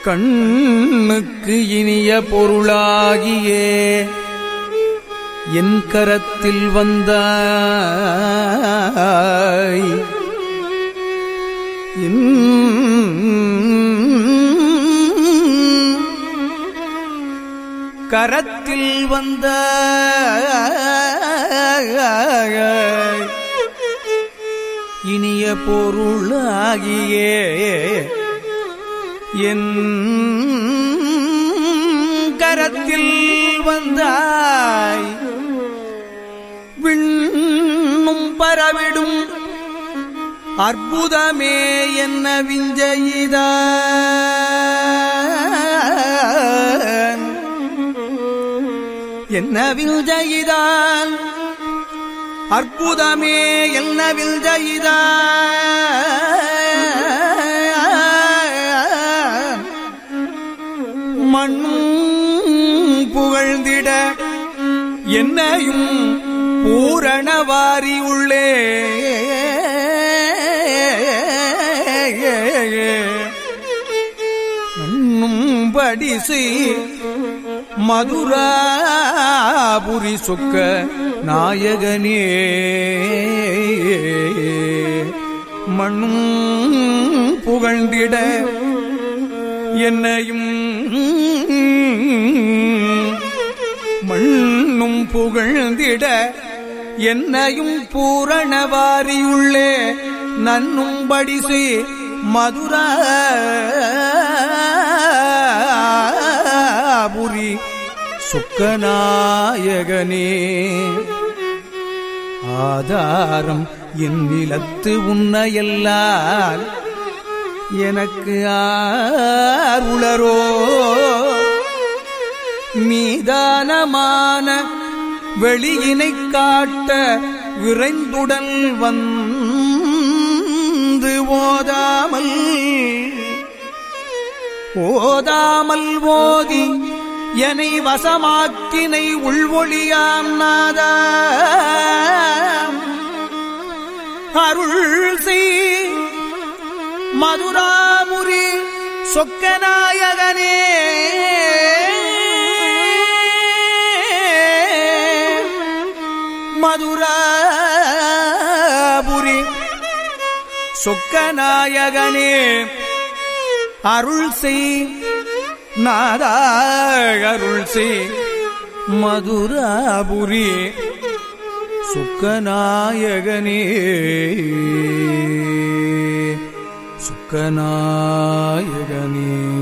கண்ணுக்கு இனிய பொருளாகியே என் கரத்தில் வந்தாய் என் கரத்தில் வந்த இனிய பொருளாகியே என் கரத்தில் வந்தாய் விண்ணும் பரவிடும் அற்புதமே என்ன விஞ்சயிதான் என்ன விஞ்சயிதான் அற்புதமே என்ன விஞ்சயிதான் மண்ணும் புகழ்ந்திட என்னையும் பூரணவாரி உள்ளே மண்ணும் படிசை மதுராபுரி சொக்க நாயகனே மண்ணும் புகழ்ந்திட என்னையும் மண்ணும் புகழ்ந்திட என்னையும் பூரணவாரியுள்ளே நன்னும் படிசை மதுராபுரி சுக்கநாயகனே ஆதாரம் என் நிலத்து உன்னையல்லால் எனக்கு ஆர் உளரோ மீதானமான வெளியினைக் காட்ட விரைந்துடன் வந்து ஓதாமல் ஓதாமல் ஓதி என்னை வசமாக்கினை உள்வொழியாம் நாதா அருள் செய் மதுராமுரி சொக்கநாயகனே மதுராபுரி சொக்கநாயகனே அருள் செய் நாதா அருள் செய் மதுராபுரி சுக்கநாயகனே சுக்கநாயகனே